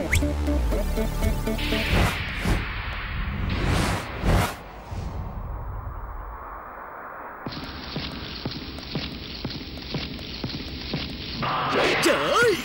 జై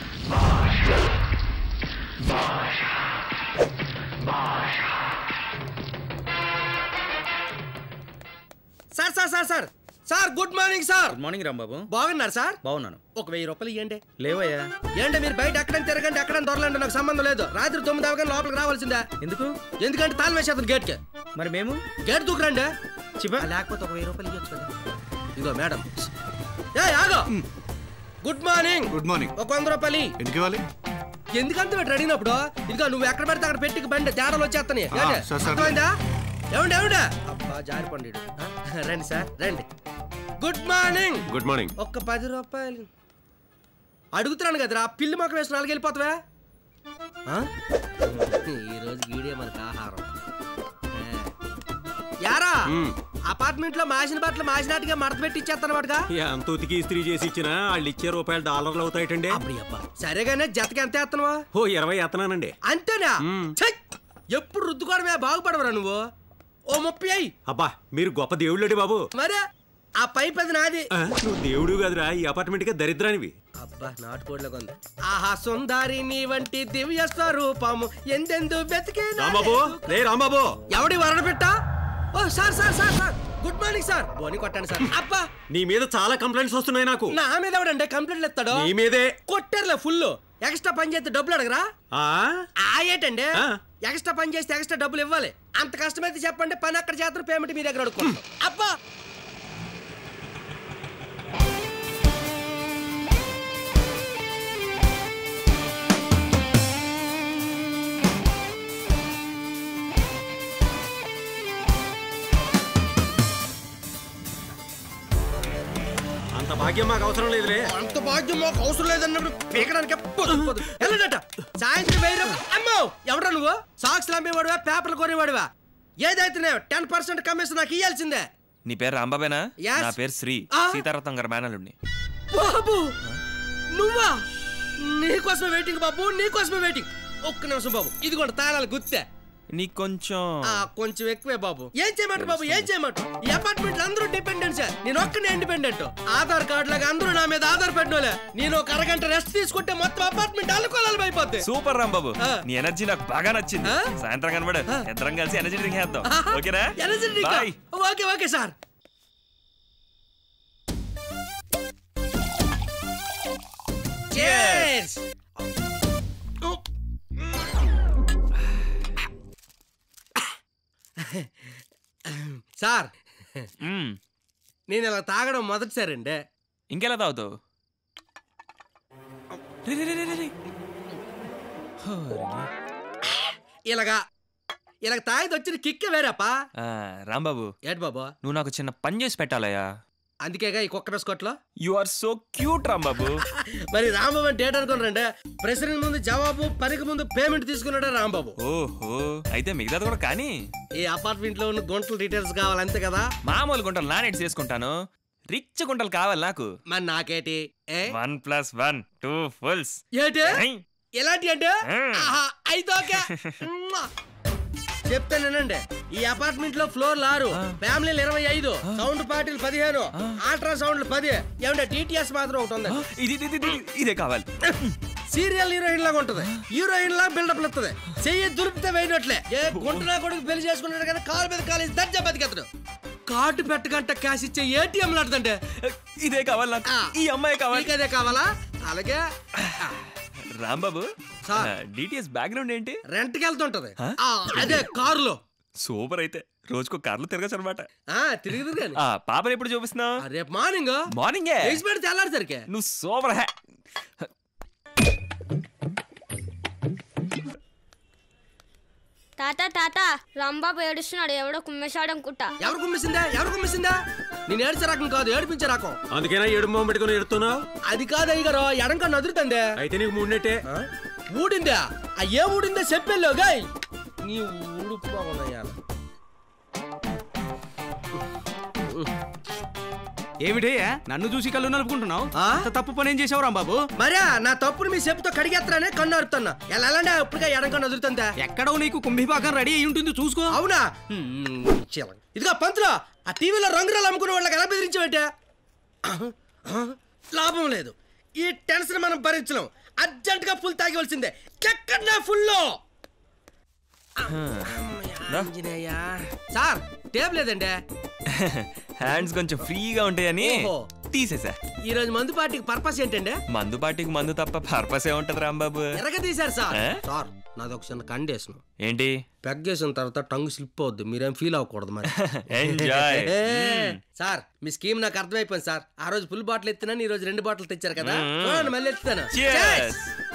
sir sir sir sir sir good morning sir good morning Rambabu బాగున్నారు sir బాగున్నాను ఒక వెయ్యి రూపాయలు ఇవ్వండి లేవయ్యా ఏంటి మీరు బయట ఎక్కడ తిరగండి ఎక్కడ దొరలండి నాకు సంబంధం లేదు రాత్రి తొమ్మిది అవగానే లోపలికి రావాల్సిందే ఎందుకు ఎందుకంటే తాళం వేసేది గేట్కి మరి మేము గేట్ దూకురండి చిబా లేకపోతే ఒక వెయ్యి రూపాయలు ఇవ్వచ్చు కదా ఇదిగో మేడం ఏ ఆగో గుడ్ మార్నింగ్ గుడ్ మార్నింగ్ ఒక వంద రూపాయలు ఇయ్యి. ఎందుకు ఇవ్వాలి ఎందుకంత పెట్టి అడిగినప్పుడు ఇదిగో నువ్వు ఎక్కడ పెడితే అక్కడ పెట్టి బండి తేడాలు వచ్చేస్తాయి ఆ, ఏంటి? Sir, sir. అర్థమైందా ఏమండి ఏమండి అబ్బా జారిపండి ఈడు. ఆ, రండి సార్ రండి గుడ్ మార్నింగ్ గుడ్ మార్నింగ్ ఒక్క పది రూపాయలు అడుగుతున్నాను కదరా పిల్లి మొక్క వేసి నాలుగు వెళ్ళిపోతావా ఆ? ఈరోజు గీడే మనకు ఆహారం ఆ. యారా అపార్ట్మెంట్ లో మాసిన బట్టలు మాసినట్టుగా మడత పెట్టి ఇచ్చేస్తాను వాడుగా ఎంత ఉతికి ఇస్త్రీ చేసి ఇచ్చినా వాళ్ళు ఇచ్చే రూపాయలు డాలర్లు అవుతాయటండి అప్పుడు అబ్బా సరేగానే జతకి ఎంత వేస్తున్నావా ఓ ఇరవై ఎత్తనానండి అంతేనా ఛై! ఎప్పుడు రుద్దుకోవడమే బాగుపడవరా నువ్వు ఓ ముప్పై అయ్యి అబ్బా మీరు గొప్ప దేవుళ్ళడి బాబు మరే ఆ పైప్ అది నాది ఆ, నువ్వు దేవుడు కదరా ఈ అపార్ట్మెంట్ గా దరిద్రానివి అబ్బా నాటుకోడ్లో కొంది ఆహా సుందారి నీ వంటి దివ్య స్వరూపము ఎందెందు వెతికే రాంబాబు లే రాంబాబు ఎవడి వరణ పెట్టా ఓ sir sir sir sir good morning sir బోని కొట్టండి సార్ అబ్బా నీ మీద చాలా కంప్లైంట్స్ వస్తున్నాయి నాకు నా మీద ఎవడంటే కంప్లైంట్లు ఎత్తాడు నీ మీదే కొట్టారులే ఫుల్ ఎక్స్ట్రా పని చేస్తే డబ్బులు అడగరా ఆ ఆ ఏటండి ఆ. ఎక్స్ట్రా పని చేస్తే ఎక్స్ట్రా డబ్బులు ఇవ్వాలి అంత కష్టమైతే చెప్పండి పని అక్కడ చేస్తారు పేమెంట్ మీ దగ్గర అడుక్కుంటాం అబ్బా అంత భాగ్యం మాకు అవసరం లేదులే అంత భాగ్యం మాకు అవసరం లేదన్నప్పుడు పీకడానికి పొద్దు పొద్దు వెళ్ళడట సాయంత్రం వెయ్యి రూపాయలు అమ్మో ఎవడా నువ్వు సాక్స్ అమ్మేవాడువా పేపర్లు కొనేవాడువా ఏదైతే టెన్ పర్సెంట్ కమిషన్ నాకు ఇయ్యాల్సిందే నీ పేరు రాంబాబేనా Yes. నా పేరు శ్రీ ఆ. సీతారత్నం గారి మేనలుడిని బాబు నువ్వా నీకోసమే వెయిటింగ్ బాబు నీకోసమే వెయిటింగ్ ఒక్క నిమిషం బాబు ఇది కూడా తాళాలు గుర్తే నీకు కొంచెం ఆ కొంచెం ఎక్కువే బాబు ఏం చేయమంటారు బాబు ఏం చేయమంటారు ఈ అపార్ట్మెంట్ అందరూ డిపెండెంట్ సార్ నేను ఒక్కనే ఇండిపెండెంట్ ఆధార్ కార్డు లాగా అందరూ నా మీద ఆధార్ పెట్టినోలే నేను ఒక అరగంట రెస్ట్ తీసుకుంటే మొత్తం అపార్ట్మెంట్ అల్లుకోవాలి అయిపోద్ది సూపర్ రాంబాబు ఆ. నీ ఎనర్జీ నాకు బాగా నచ్చింది ఆ? సాయంత్రం కనబడు ఇద్దరం కలిసి ఎనర్జీ డ్రింక్ చేద్దాం ఓకేనా energy drink boy okay okay sir Cheers! Sir మ్మ్. నేను ఇలా తాగడం మొదటిసారండి ఇంకెలా తాగుతావు రే, రే, రే, రే, రే, రే. హోరిని. ఇలాగా ఇలాగ తాగితే వచ్చిన కిక్కే వేరేపా ఆ, రాంబాబు ఏటి బాబు నువ్వు నాకు చిన్న పని చేసి పెట్టాలయ్యా అందుకేగా ఈ కుక్క బిస్కొట్లో you are so cute Rambabu మరి రాంబాబు అంటే ఏంటనుకోనండి ప్రెసిడెంట్ ముందు జవాబు పనికి ముందు పేమెంట్ తీసుకున్నాడే రాంబాబు ఓహో అయితే మిగతాది కూడా కానీ ఈ అపార్ట్మెంట్ లో ఉన్న గుంటల డీటెయిల్స్ కావాలి అంతే కదా మామూలు గుంటలు నానేటి చేసుకుంటాను రిచ్ గుంటలు కావాలి నాకు మరి నాకేటి A one plus one two fulls ఏంటి ఎలాంటి అంటే ఆ. ఆహా, అయితే ఓకే మ్మా. చెప్తానేనండి ఈ అపార్ట్మెంట్ లో ఫ్లోర్ ఆరు ఫ్యామిలీలు ఇరవై ఐదు సౌండ్ పార్టీలు పదిహేను అల్ట్రా సౌండ్లు పది ఏమంటే టీటీఎస్ మాత్రం ఒకటి ఉంది ఇది ఇది, ఇది, ఇది, ఇదే కావాలి సీరియల్ హీరోయిన్ లాగా ఉంటది హీరోయిన్ లాగా బిల్డప్ ఇస్తుంది చెయ్యి దురిపితే వేయనట్లే ఏ గుంటనా కొడుకు పెళ్లి చేసుకున్నాడు కదా కాలు మీద కాలేసి దర్జా బతికెత్తడు కార్డు పెట్టకంట క్యాష్ ఇచ్చే ఏటీఎం లాంటిదంటే ఇదే కావాలి నాకు ఆ. ఈ అమ్మాయి కావాలి నీకదే కావాలా అలాగే రాంబాబు సార్. డిటిఎస్ బ్యాక్గ్రౌండ్ ఏంటి రెంట్కి వెళ్తుంటది ఆ? ఆ, అదే కారులో సూపర్ అయితే రోజుకో కార్లో తిరగచ్చు అనమాట ఆ తిరిగి కానీ పాపని ఎప్పుడు చూపిస్తున్నావు రేపు మార్నింగ్ మార్నింగే లేచి పెడితే తెల్లారిసరికి నువ్వు సూపర్ హ్యా తాత తాత రాంబాబు ఏడుస్తున్నాడు ఎవడో కుమ్మేశాడు అనుకుంటా ఎవరు కుమ్మిసిందా ఎవరు కుమ్మిసిందా నేను ఏడ్చే రకం కాదు ఏడిపించే రకం అందుకేనా ఏడు మొహం పెట్టుకుని ఎడుతున్నావు అది కాదు అయ్యగారు ఎడంకా నదురుతందే అయితే నీకు మూడినట్టే ఆ? ఊడిందా ఆ ఏ ఊడిందో చెప్పెళ్ళు గాయ్ నీ ఊడుపు బాగున్నాయా ఏమిటయ్యా నన్ను చూసి కళ్ళు నలుపుకుంటున్నావు ఆ? అంత తప్పు పని ఏం చేసావు రాంబాబు మరే నా తప్పుని మీ చెప్పుతో కడిగేత్తరానే కన్ను అరుతున్నా ఎలా ఎలాంటి ఇప్పుడుగా ఎడం కన్ను వదులుతుందా ఎక్కడో నీకు కుంభిపాకం రెడీ అయి ఉంటుంది చూసుకో అవునా హ్మ్, చీలం. ఇదిగో పంతులు ఆ టీవీలో రంగురాలు అమ్ముకునే వాళ్ళకి ఎలా బెదిరించబట్టే లాభం లేదు ఈ టెన్షన్ మనం భరించలేం అర్జెంట్ గా ఫుల్ తాగివలసిందే ఎక్కడ ఫుల్లో సార్ టేబుల్ లేదండి హ్యాండ్స్ కొంచెం ఫ్రీగా ఉంటాయని ఓహో. తీసేసా ఈ రోజు మందు పార్టీకి పర్పస్ ఏంటండి మందు పాటికి మందు తప్ప పర్పస్ ఏ ఉంటది రాంబాబు ఎరగ తీశారు సార్ ఏ? సార్ నాది ఒక చిన్న కండేషన్ ఏంటి పెగ్గేసిన తర్వాత టంగ్ స్లిప్ అవుద్ది మీరేం ఫీల్ అవ్వకూడదు మరి ఎంజాయ్ ఏ, సార్ మీ స్కీమ్ నాకు అర్థమైపోయింది సార్ ఆ రోజు ఫుల్ బాటిల్ ఎత్తినాను ఈ రోజు రెండు బాటిల్ తెచ్చారు కదా మ్మ్. చూడండి మళ్ళీ ఎత్తుతాను Cheers.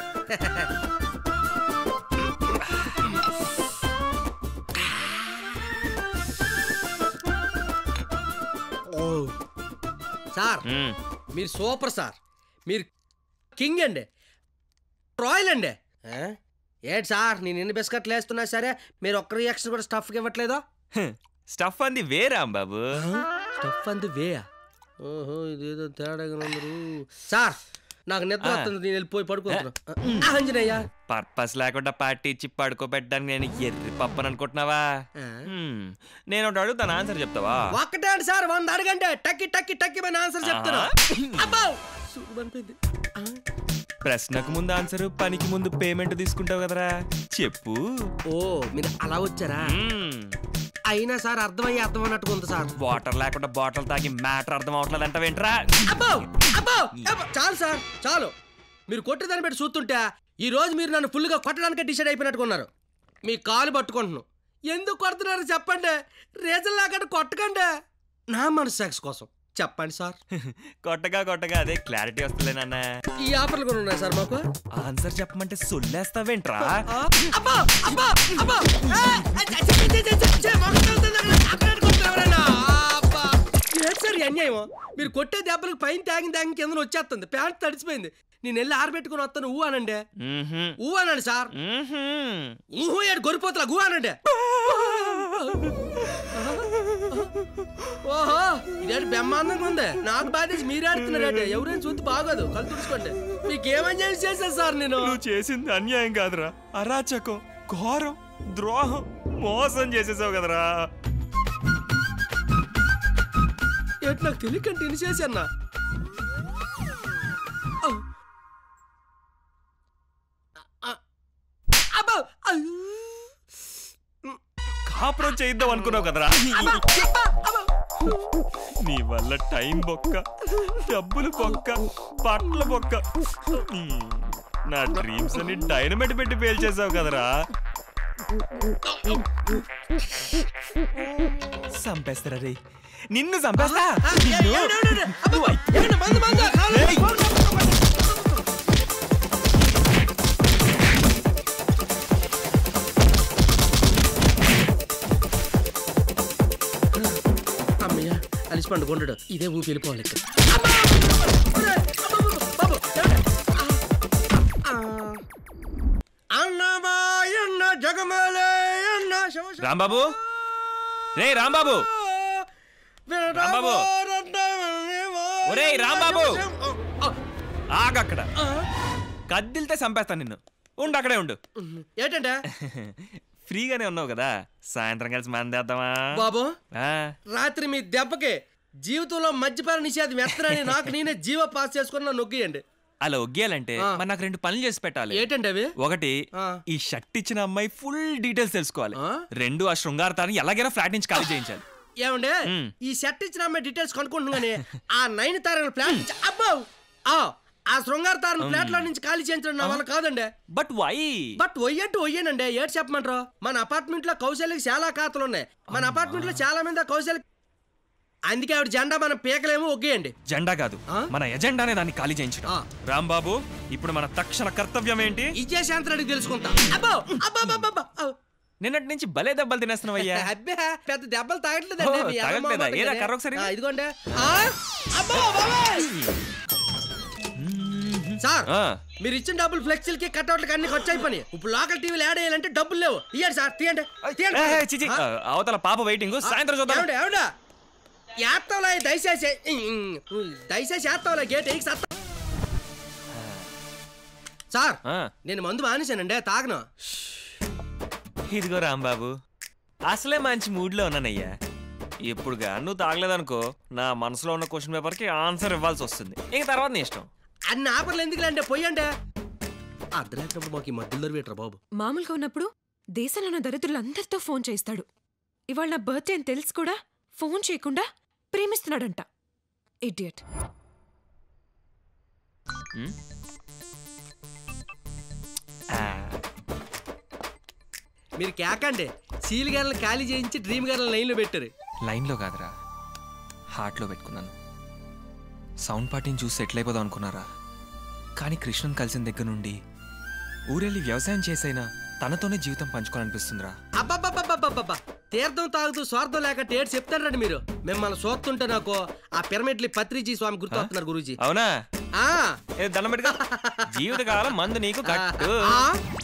ఓ. సార్ మ్మ్. మీరు సూపర్ సార్ మీరు కింగ్ అండి రాయల్ అండి ఏ? ఏంటి సార్ నేను ఎన్ని బిస్కెట్లు వేస్తున్నా సరే మీరు ఒక్క రియాక్షన్ కూడా స్టఫ్కి ఇవ్వట్లేదా స్టఫ్ అంది వే రాంబాబు స్టఫ్ అంది వేయా ఓహో ఇదేదో తేడాగా ఉందరు సార్ నాకు నిద్ర ఆ. వస్తుంది నేను వెళ్ళిపోయి పడుకుంటున్నా ఆ, ఆంజనేయ పర్పస్ లేకుండా పార్టీ ఇచ్చి పడుకోబెట్టడానికి నేను ఎర్రి పప్పని అనుకుంటున్నావా ఆ. హ్మ్. నేను ఒకటి అడుగుతాను ఆన్సర్ చెప్తావా ఒక్కటే అండి సార్ వంద అడగండి టక్కి టక్కి టక్కి మన ఆన్సర్ చెప్తాను అబ్బో సూడు పనిపోయింది. ఆ. ప్రశ్నకు ముందు ఆన్సర్ పనికి ముందు పేమెంట్ తీసుకుంటావు కదరా చెప్పు ఓ మీరు అలా వచ్చారా మ్మ్. అయినా సార్ అర్థమయ్యి అర్థం అన్నట్టుగా ఉంది సార్ వాటర్ లేకుండా బాటిల్ తాగి మ్యాటర్ అర్థం అవట్లేదు అంటావేంట్రా అబ్బో అబ్బో అబ్బో, చాలు సార్ చాలు మీరు కొట్టేదాన్ని పెట్టి చూస్తుంటే ఈ రోజు మీరు నన్ను ఫుల్గా కొట్టడానికి డిసైడ్ అయిపోయినట్టుకున్నారు మీ కాలు పట్టుకుంటున్నాను ఎందుకు కొడుతున్నారు చెప్పండి రీజన్ లేకుండా కొట్టకండి నా మనసు సెక్స్ కోసం చెప్పండి సార్ కొట్టగా కొట్టగా అదే క్లారిటీ వస్తలే నాన్న ఈ ఆఫర్లు కూడా ఉన్నాయి సార్ మాకు ఆన్సర్ చెప్పమంటే సొల్లేస్తావేంట్రా ఆ, అబ్బో అబ్బో అబ్బో ఏ, ఏ, ఛే, ఛే, ఛే, ఛే, ఛే, ఛే, మొహం తగులుతుంది అక్కడ, అక్కడ కొడుతున్నారు ఎవరైనా. అబ్బా. ఏంటి సార్ ఈ అన్యాయం మీరు కొట్టే దెబ్బలకు పైన తాగిన తాగిన కింద వచ్చేస్తుంది ప్యాంట్ తడిసిపోయింది నేను వెళ్ళి ఆరబెట్టుకుని వస్తాను ఊ అనండి మ్మ్హ్మ్. ఊ అనండి సార్ మ్మ్హ్మ్. ఊహు ఏడు గొరిపోతులా ఊ అనండి ఓహో ఇదేంటి బ్రహ్మాండంగా ఉంది నాకు బాధేసి మీరు ఆడుతున్నారంటే ఎవరైనా చూస్తే బాగోదు కళ్ళు తుడుచుకోండి మీకేమన్యాయం చేశాను సార్ నేను నువ్వు చేసింది అన్యాయం కాదురా అరాచకం ఘోరం ద్రోహం మోసం చేసేసావు కదరా ఏంటి నాకు తెలియకంటే ఇన్ని చేశాన్నా అబ్బో అయ్యో. కాపురం చేయిద్దాం అనుకున్నావు కదరా నీ వల్ల టైం బొక్క డబ్బులు బొక్క బట్టల బొక్క నీ, నా డ్రీమ్స్ అని డైనమైట్ పెట్టి పేల్చేసావు కదరా చంపేస్తారా రే నిన్ను చంపేస్తా ఆ, ఏ- నిన్ను. ఏమిటి, ఏమిటి, ఏమిటి? అబ్బో, ఏమిటి, మందు, మందు, కాలు, ఏయ్. కాలు, కాలు, కాలు. అమ్మయ్య అలిసి పండుకుంటాడు ఇదే ఊపి వెళ్ళిపోవాలి ఇక్కడ. అమ్మా! ఒరే, అబ్బబ్బబ్బ, బాబు, ఏమిటి? ఆ, ఆ. అన్నమాయన్న జగమలయన్న శివ శివ రాంబాబు రే రాంబాబు రాంబాబు. ఒరేయ్, రాంబాబు. ఆగక్కడ కద్దిల్తే చంపేస్తాను నిన్ను ఉండు అక్కడే ఉండు ఏంటంటే ఫ్రీగానే ఉన్నావు కదా సాయంత్రం కలిసి మందేద్దామా బాబు ఆ, రాత్రి మీ దెబ్బకి జీవితంలో మద్యపాన నిషేధం ఎత్తనని నాకు నేనే జీవ పాస్ చేసుకుని నన్ను నొక్కియండి అలా ఒగ్గేయాలంటే ఆ. మరి నాకు రెండు పనులు చేసి పెట్టాలి ఏంటండి అవి ఒకటి ఆ. ఈ షర్ట్ ఇచ్చిన అమ్మాయి ఫుల్ డీటెయిల్స్ తెలుసుకోవాలి ఆ? రెండు ఆ శృంగారతాన్ని ఎలాగైనా ఫ్లాట్ నుంచి ఖాళీ చేయించాలి ఏమండి మ్. ఈ సెట్ ఇచ్చిన అమ్మాయి డీటెయిల్స్ కనుక్కుంటున్నాగానే ఆ నైన్ తారల ఫ్లాట్ నుంచి అబ్బో ఆ ఆ శృంగార తారల ఫ్లాట్ లో నుంచి ఖాళీ చేయించడం నా వల్ల కాదండి బట్ వై బట్ ఒయ్యంటూ ఒయ్యనండి ఏడు చెప్పమంటారు మన అపార్ట్మెంట్ లో కౌశల్యకి చాలా ఖాతాలు ఉన్నాయి మన అపార్ట్మెంట్ లో చాలా మంది ఆ కౌశల్య అందుకే ఆవిడ జెండా మనం పీకలేమో ఒగ్గేయండి జెండా కాదు ఆ? మన ఎజెండానే దాన్ని ఖాళీ చేయించడం ఆ. రాంబాబు ఇప్పుడు మన తక్షణ కర్తవ్యం ఏంటి ఇచ్చే శాంతరాడికి తెలుసుకుంటా అబ్బో అబ్బబ్బబ్బబ్బ. నిన్నటి నుంచి భలే దెబ్బలు తినేస్తున్నావయ్యా అబ్బే పెద్ద దెబ్బలు తాగట్లేదండి ఓ, మీ అమ్మ తాగట్లేదా? మామ ఏరా, దగ్గరే. కర్ర ఒకసారి? ఆ, ఇదిగోండి ఆ? అబ్బో, బాబాయ్! సార్ ఆ, మీరు ఇచ్చిన డబ్బులు ఫ్లెక్సీలకి కట్అవుట్లకి అన్ని ఖర్చు అయిపోయి ఇప్పుడు లోకల్ టీవీలు యాడ్ చేయాలంటే డబ్బులు లేవు ఇయ్యండి సార్ తీయండి తీయండి ఏ, ఏ, చిచి, ఆ? ఆ, అవతల పాప వెయిటింగ్ సాయంత్రం చూద్దాం ఏమండి, ఏమండి? ఏత్తావులే దయచేసి దయచేసి ఏత్తావులే గేట్ ఎక్కి సత్తా సార్ ఆ, నేను మందు మానేశానండి తాగను ఇదిగో రాంబాబు అసలే మంచి మూడ్లో ఉన్నానయ్యా ఇప్పుడుగా నువ్వు తాగలేదనుకో నా మనసులో ఉన్న క్వశ్చన్ పేపర్కి ఆన్సర్ ఇవ్వాల్సి వస్తుంది ఇంక తర్వాత నీ ఇష్టం అన్ని ఆపర్లు ఎందుకు అంటే పోయండి అర్ధరాత్రినప్పుడు మాకు ఈ మధ్యలో పెట్టరా బాబు మామూలుగా ఉన్నప్పుడు దేశంలో ఉన్న దరిద్రులందరితో ఫోన్ చేస్తాడు ఇవాళ నా బర్త్డే అని తెలిసి కూడా ఫోన్ చేయకుండా ప్రేమిస్తున్నాడంట ఇడియట్ ఆ, మీరు కేకండి సీల్ గారిని ఖాళీ చేయించి డ్రీమ్ గారిని లైన్లో పెట్టారు లైన్లో కాదురా హార్ట్లో పెట్టుకున్నాను సౌండ్ పార్టీని చూసి సెటిల్ అయిపోదాం అనుకున్నారా కానీ కృష్ణన్ కలిసిన దగ్గర నుండి ఊరెళ్ళి వ్యవసాయం చేసైనా తనతోనే జీవితం పంచుకోవాలనిపిస్తుందిరా అబ్బబ్బబ్బబ్బబ్బబ్బా తీర్థం తాగుతూ స్వార్థం లేక టేట్ చెప్తారండి మీరు మిమ్మల్ని చూస్తుంటే నాకు ఆ పిరమిడ్లి పత్రిజీ స్వామి గుర్తొస్తున్నారు గురూజీ అవునా ఆ ఏ దండం పెట్టుకో జీవితకాలం మందు నీకు కట్టు ఆ?